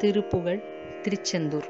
திருப்புகழ் திருச்செந்தூர்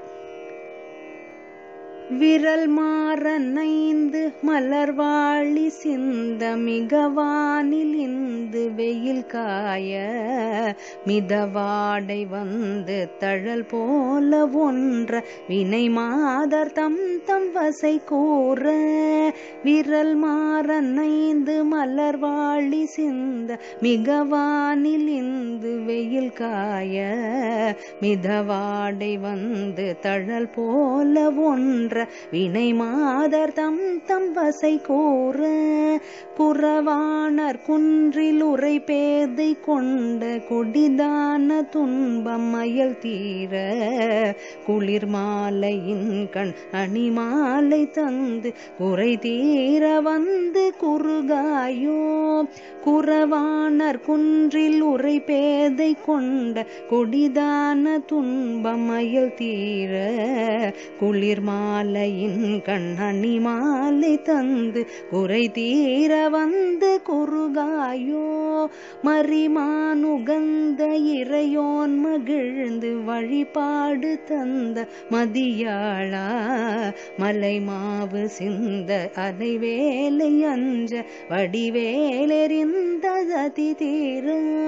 விரல் மாறனைந்து மலர்வாழி சிந்த மிகவானில் இந்து வெயில் காய மிதவாடை வந்து தழல் போல ஒன்ற வினை மாதர் தம் தம் வசை கூற விரல் மாறனைந்து மலர்வாழி சிந்த மிகவானில் இந்து வெயில் காய மிதவாடை வந்து தழல் போல ஒன்ற வினை மாதர் தம் தம் வசை கூற புறவாணர் குன்றில் உரை பேதை கொண்ட கொடிதான துன்பம் மயல் தீர குளிர் மாலையின் கண் அணிமாலை தந்து குறை தீர வந்து குறுகாயோ குறவாணர் குன்றில் உரை பேதை கொண்ட கொடிதான துன்பம் மயல் தீர குளிர் மாலையின் கண்ணணி மாலை தந்து குறை தீர வந்து குறுகாயோ மறிமானுகந்த இறையோன் மகிழ்ந்து வழிபாடு தந்த மதியாளா மலை மாவு சிந்த அலைவேலை அஞ்ச வடிவேலெறிந்த சதி தீர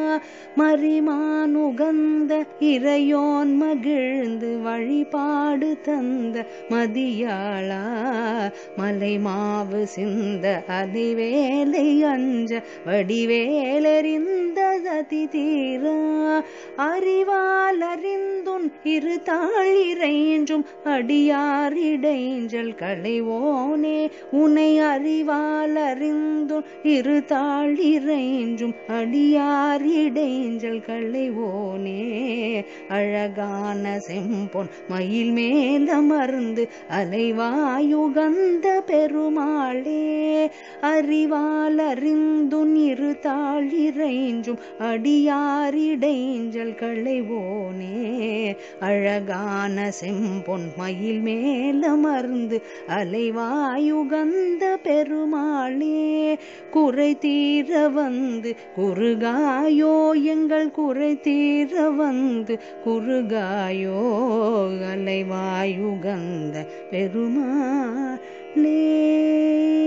மறிமானுகந்த இறையோன் மகிழ்ந்து வழிபாடு தந்த மதியாளா மலை மாவு சிந்த அலைவேலை அஞ்ச வடிவேலெறிந்த சதி தீர அறிவால் அறிந்துன் இரு தாழிரைஞ்சும் அடியார் இடைஞ்சல் களைவோனே உனை அறிவால் அறிந்துன் இரு தாழிரைஞ்சும் அடியார் இடைஞ்சல் களைவோனே அழகான செம்பொன் மயில் மேலமர்ந்து அலைவாயுகந்த பெருமாளே அறிவால் அறிந்துன் இரு தாழிரைஞ்சும் அடியாரிடைஞ்சல் களைவோனே அழகான செம்பொன் மயில் மேலமர்ந்து அலைவாயுகந்த பெருமாளே குறை தீர வந்து குறுகாயோ எங்கள் குறை தீர வந்து குறுகாயோ அலைவாயுகந்த பெருமாளே